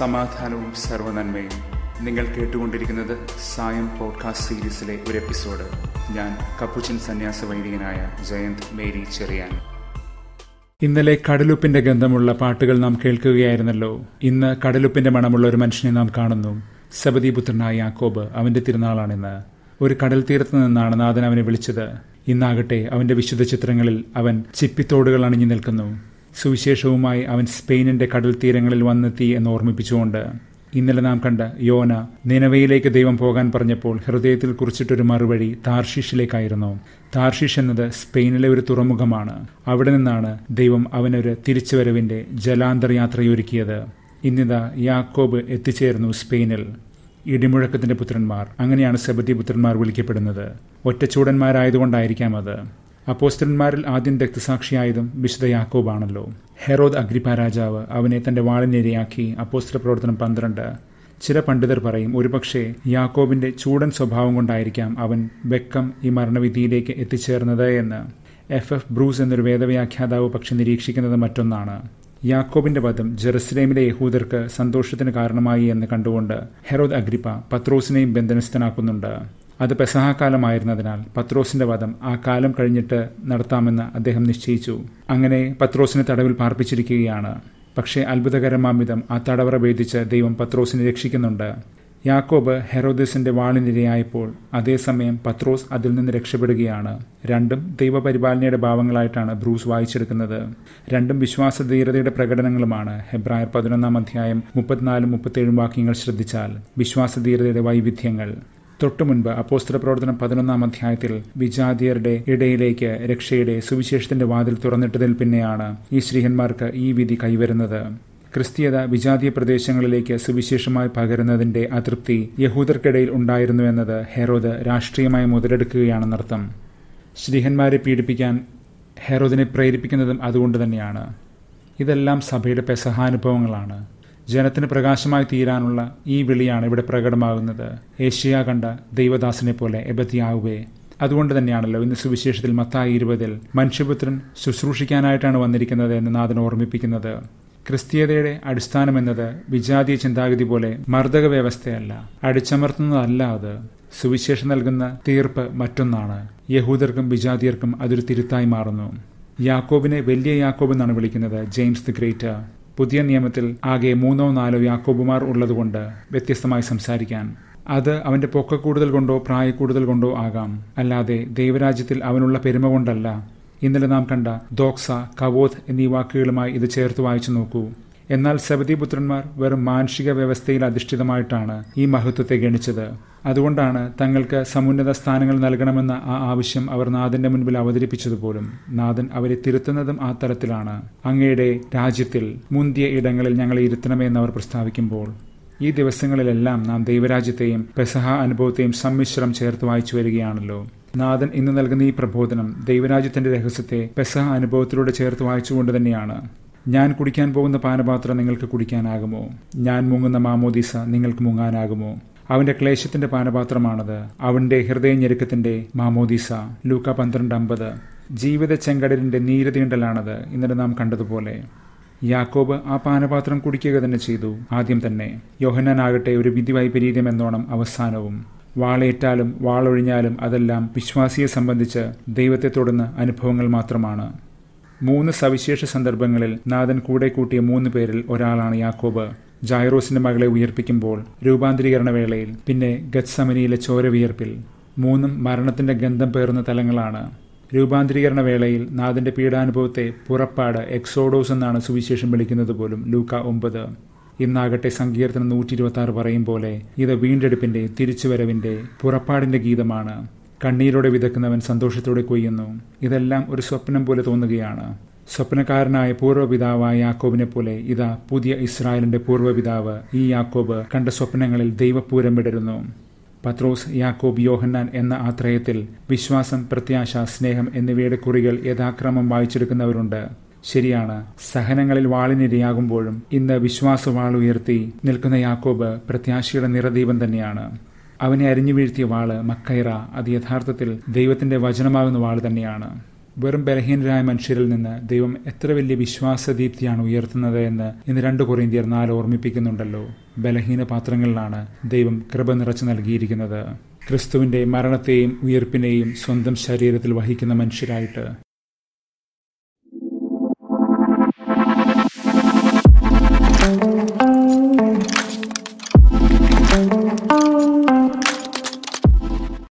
സമാധാനവും സർവനന്മയും നിങ്ങൾ കേട്ടുകൊണ്ടിരിക്കുന്നത് സായം പോഡ്കാസ്റ്റ് സീരീസിലെ ഒരു എപ്പിസോഡ് ഞാൻ കപ്പുച്ചൻ സന്യാസ വൈദികനായ ജയന്ത് മേരി ചെറിയാൻ ഇന്നലെ കടലുപ്പിന്റെ ഗന്ധമുള്ള പാട്ടുകൾ നാം കേൾക്കുകയായിരുന്നല്ലോ ഇന്ന് കടലുപ്പിന്റെ മണമുള്ള ഒരു മനുഷ്യനെ നാം കാണുന്നു സബദീപുത്രനായ യാക്കോബ് അവന്റെ തിരുനാളാണിന്ന് ഒരു കടൽ തീരത്ത് നിന്നാണ് നാഥൻ അവനെ വിളിച്ചത് ഇന്നാകട്ടെ അവന്റെ വിശുദ്ധ ചിത്രങ്ങളിൽ അവൻ ചിപ്പിത്തോടുകൾ അണിഞ്ഞു നിൽക്കുന്നു സുവിശേഷവുമായി അവൻ സ്പെയിനിന്റെ കടൽ തീരങ്ങളിൽ വന്നെത്തി എന്ന് ഓർമ്മിപ്പിച്ചുകൊണ്ട് ഇന്നലെ നാം കണ്ട യോന നിലവയിലേക്ക് ദൈവം പോകാൻ പറഞ്ഞപ്പോൾ ഹൃദയത്തിൽ കുറിച്ചിട്ടൊരു മറുവഴി താർഷീഷിലേക്കായിരുന്നു താർഷീഷ് എന്നത് സ്പെയിനിലെ ഒരു തുറമുഖമാണ് അവിടെ നിന്നാണ് ദൈവം അവനൊരു തിരിച്ചുവരവിന്റെ ജലാന്തർയാത്രയൊരുക്കിയത് ഇന്നിതാ യാക്കോബ് എത്തിച്ചേർന്നു സ്പെയിനിൽ ഇടിമുഴക്കത്തിന്റെ പുത്രന്മാർ അങ്ങനെയാണ് സബദി പുത്രന്മാർ വിളിക്കപ്പെടുന്നത് ഒറ്റച്ചൂടന്മാരായതുകൊണ്ടായിരിക്കാം അത് അപ്പോസ്റ്റന്മാരിൽ ആദ്യം രക്തസാക്ഷിയായതും വിശുദ്ധ യാക്കോബാണല്ലോ ഹെറോദ് അഗ്രിപ്പ രാജാവ് അവനെ തന്റെ വാളിനിരയാക്കി അപ്പോസ്റ്റർ പ്രവർത്തനം പന്ത്രണ്ട് ചില പണ്ഡിതർ പറയും ഒരുപക്ഷെ യാക്കോബിന്റെ ചൂടൻ സ്വഭാവം കൊണ്ടായിരിക്കാം അവൻ വെക്കം ഈ മരണവിധിയിലേക്ക് എത്തിച്ചേർന്നത് എന്ന് എഫ് എഫ് ബ്രൂസ് എന്നൊരു വേദവ്യാഖ്യാതാവ് പക്ഷെ നിരീക്ഷിക്കുന്നത് മറ്റൊന്നാണ് യാക്കോബിന്റെ വധം ജെറുസലേമിലെ യഹൂദർക്ക് സന്തോഷത്തിന് കാരണമായി എന്ന് കണ്ടുകൊണ്ട് ഹെറോദ് അഗ്രിപ്പ പത്രോസിനെയും ബന്ധനസ്ഥനാക്കുന്നുണ്ട് അത് പെസഹാകാലമായിരുന്നതിനാൽ പത്രോസിന്റെ വധം ആ കാലം കഴിഞ്ഞിട്ട് നടത്താമെന്ന് അദ്ദേഹം നിശ്ചയിച്ചു അങ്ങനെ പത്രോസിനെ തടവിൽ പാർപ്പിച്ചിരിക്കുകയാണ് പക്ഷേ അത്ഭുതകരമാമിതം ആ തടവറ ഭേദിച്ച് ദൈവം പത്രോസിനെ രക്ഷിക്കുന്നുണ്ട് യാക്കോബ് ഹെറോദിസിന്റെ വാളിനിരയായപ്പോൾ അതേസമയം പത്രോസ് അതിൽ നിന്ന് രക്ഷപ്പെടുകയാണ് രണ്ടും ദൈവപരിപാലനയുടെ ഭാവങ്ങളായിട്ടാണ് ബ്രൂസ് വായിച്ചെടുക്കുന്നത് രണ്ടും വിശ്വാസധീരതയുടെ പ്രകടനങ്ങളുമാണ് ഹെബ്രായർ പതിനൊന്നാം അധ്യായം മുപ്പത്തിനാലും മുപ്പത്തേഴും വാക്യങ്ങൾ ശ്രദ്ധിച്ചാൽ വിശ്വാസധീരതയുടെ വൈവിധ്യങ്ങൾ തൊട്ടു മുൻപ് അപ്പോസ്തല പ്രവർത്തനം പതിനൊന്നാം അധ്യായത്തിൽ വിജാതിയരുടെ ഇടയിലേക്ക് രക്ഷയുടെ സുവിശേഷത്തിന്റെ വാതിൽ തുറന്നിട്ടതിൽ പിന്നെയാണ് ഈ ശ്രീഹന്മാർക്ക് ഈ വിധി കൈവരുന്നത് ക്രിസ്തീയത വിജാതീയ പ്രദേശങ്ങളിലേക്ക് സുവിശേഷമായി പകരുന്നതിന്റെ അതൃപ്തി യഹൂദർക്കിടയിൽ ഉണ്ടായിരുന്നു എന്നത് ഹെറോദ് രാഷ്ട്രീയമായി മുതലെടുക്കുകയാണെന്നർത്ഥം ശ്രീഹന്മാരെ പീഡിപ്പിക്കാൻ ഹെറോദിനെ പ്രേരിപ്പിക്കുന്നതും അതുകൊണ്ട് തന്നെയാണ് ഇതെല്ലാം സഭയുടെ പെസഹാനുഭവങ്ങളാണ് ജനത്തിന് പ്രകാശമായി തീരാനുള്ള ഈ വിളിയാണ് ഇവിടെ പ്രകടമാകുന്നത് ഏഷ്യ കണ്ട ദൈവദാസനെ പോലെ എബത്തിയാവുകയെ അതുകൊണ്ട് തന്നെയാണല്ലോ ഇന്ന് സുവിശേഷത്തിൽ മത്തായി ഇരുപതിൽ മനുഷ്യപുത്രൻ ശുശ്രൂഷിക്കാനായിട്ടാണ് വന്നിരിക്കുന്നത് എന്ന് നാഥൻ ഓർമ്മിപ്പിക്കുന്നത് ക്രിസ്തീയതയുടെ അടിസ്ഥാനം എന്നത് വിജാതീയ ചിന്താഗതി പോലെ മർദ്ദക വ്യവസ്ഥയല്ല അടിച്ചമർത്തുന്നതല്ല അത് സുവിശേഷം നൽകുന്ന തീർപ്പ് മറ്റൊന്നാണ് യഹൂദർക്കും വിജാതിയർക്കും അതൊരു തിരുത്തായി മാറുന്നു യാക്കോബിനെ വലിയ യാക്കോബ് എന്നാണ് വിളിക്കുന്നത് ജെയിംസ് ദി ഗ്രേറ്റർ പുതിയ നിയമത്തിൽ ആകെ മൂന്നോ നാലോ യാക്കോബുമാർ ഉള്ളതുകൊണ്ട് വ്യത്യസ്തമായി സംസാരിക്കാൻ അത് അവന്റെ പൊക്ക കൂടുതൽ കൊണ്ടോ പ്രായക്കൂടുതൽ കൊണ്ടോ ആകാം അല്ലാതെ ദൈവരാജ്യത്തിൽ അവനുള്ള പെരുമ കൊണ്ടല്ല ഇന്നലെ നാം കണ്ട ദോക്സ കവോധ് എന്നീ വാക്കുകളുമായി ഇത് ചേർത്ത് വായിച്ചു നോക്കൂ എന്നാൽ സബദിപുത്രന്മാർ വെറും മാനുഷിക വ്യവസ്ഥയിൽ അധിഷ്ഠിതമായിട്ടാണ് ഈ മഹത്വത്തെ ഗണിച്ചത് അതുകൊണ്ടാണ് തങ്ങൾക്ക് സമുന്നത സ്ഥാനങ്ങൾ നൽകണമെന്ന ആ ആവശ്യം അവർ നാഥന്റെ മുൻപിൽ അവതരിപ്പിച്ചതുപോലും നാഥൻ അവരെ തിരുത്തുന്നതും ആ തരത്തിലാണ് അങ്ങയുടെ രാജ്യത്തിൽ മുന്തിയ ഇടങ്ങളിൽ ഞങ്ങളെ ഇരുത്തണമെന്ന് അവർ പ്രസ്താവിക്കുമ്പോൾ ഈ ദിവസങ്ങളിലെല്ലാം നാം ദൈവരാജ്യത്തെയും പെസഹ അനുഭവത്തെയും സമ്മിശ്രം ചേർത്ത് വായിച്ചു വരികയാണല്ലോ നാഥൻ ഇന്ന് നൽകുന്ന ഈ പ്രബോധനം ദൈവരാജ്യത്തിന്റെ രഹസ്യത്തെ പെസഹ അനുഭവത്തിലൂടെ ചേർത്ത് വായിച്ചുകൊണ്ട് തന്നെയാണ് ഞാൻ കുടിക്കാൻ പോകുന്ന പാനപാത്രം നിങ്ങൾക്ക് കുടിക്കാനാകുമോ ഞാൻ മുങ്ങുന്ന മാമോദീസ നിങ്ങൾക്ക് മുങ്ങാനാകുമോ അവന്റെ ക്ലേശത്തിന്റെ പാനപാത്രമാണത് അവന്റെ ഹൃദയഞെരുക്കത്തിന്റെ മാമോദീസ ലൂക്ക പന്ത്രണ്ട് അമ്പത് ജീവിത ചെങ്കടലിന്റെ നീരതീണ്ടലാണത് ഇന്നലെ നാം കണ്ടതുപോലെ യാക്കോബ് ആ പാനപാത്രം കുടിക്കുക തന്നെ ചെയ്തു ആദ്യം തന്നെ യോഹന്നാനാകട്ടെ ഒരു വിധി വൈപരീത്യം എന്നോണം അവസാനവും വാളേറ്റാലും വാളൊഴിഞ്ഞാലും അതെല്ലാം വിശ്വാസിയെ സംബന്ധിച്ച് ദൈവത്തെ തൊടുന്ന അനുഭവങ്ങൾ മാത്രമാണ് മൂന്ന് സവിശേഷ സന്ദർഭങ്ങളിൽ നാഥൻ കൂടെ കൂട്ടിയ മൂന്ന് പേരിൽ ഒരാളാണ് യാക്കോബ് ജായറോസിന്റെ മകളെ ഉയർപ്പിക്കുമ്പോൾ രൂപാന്തരീകരണ വേളയിൽ പിന്നെ ഗത്സമനിയിലെ ചോര വിയർപ്പിൽ മൂന്നും മരണത്തിന്റെ ഗന്ധം പേറുന്ന തലങ്ങളാണ് രൂപാന്തരീകരണ വേളയിൽ നാഥന്റെ പീഡാനുഭവത്തെ പുറപ്പാട് എക്സോഡോസ് എന്നാണ് സുവിശേഷം വിളിക്കുന്നത് പോലും ലൂക്ക ഒമ്പത് ഇന്നാകട്ടെ സങ്കീർത്തനം നൂറ്റി ഇരുപത്തി ആറ് പറയും പോലെ ഇത് വീണ്ടെടുപ്പിന്റെ തിരിച്ചുവരവിന്റെ പുറപ്പാടിന്റെ ഗീതമാണ് കണ്ണീരോടെ വിതക്കുന്നവൻ സന്തോഷത്തോടെ കൊയ്യുന്നു ഇതെല്ലാം ഒരു സ്വപ്നം പോലെ തോന്നുകയാണ് സ്വപ്നക്കാരനായ പൂർവ്വപിതാവായ യാക്കോബിനെ പോലെ ഇതാ പുതിയ ഇസ്രായേലിന്റെ പൂർവ്വപിതാവ് ഈ യാക്കോബ് കണ്ട സ്വപ്നങ്ങളിൽ ദൈവപൂരം വിടരുന്നു പത്രോസ് യാക്കോബ് യോഹന്നാൻ എന്ന ആത്രയത്തിൽ വിശ്വാസം പ്രത്യാശ സ്നേഹം എന്നിവയുടെ കുറികൾ യഥാക്രമം വായിച്ചെടുക്കുന്നവരുണ്ട് ശരിയാണ് സഹനങ്ങളിൽ വാളിനിരയാകുമ്പോഴും ഇന്ന് വിശ്വാസവാൾ ഉയർത്തി നിൽക്കുന്ന യാക്കോബ് പ്രത്യാശയുടെ നിറദീപം തന്നെയാണ് അവനെ അരിഞ്ഞു വീഴ്ത്തിയ വാള് മക്കൈറ അത് യഥാർത്ഥത്തിൽ ദൈവത്തിന്റെ വചനമാകുന്ന വാള് തന്നെയാണ് വെറും ബലഹീനരായ മനുഷ്യരിൽ നിന്ന് ദൈവം എത്ര വലിയ വിശ്വാസദീപ്തിയാണ് ഉയർത്തുന്നത് എന്ന് ഇന്ന് രണ്ട് കൊറിന്തിയർ നാല് ഓർമ്മിപ്പിക്കുന്നുണ്ടല്ലോ ബലഹീന പാത്രങ്ങളിലാണ് ദൈവം കൃപ നിറച്ചു നൽകിയിരിക്കുന്നത് ക്രിസ്തുവിന്റെ മരണത്തെയും ഉയർപ്പിനെയും സ്വന്തം ശരീരത്തിൽ വഹിക്കുന്ന മനുഷ്യരായിട്ട് thank you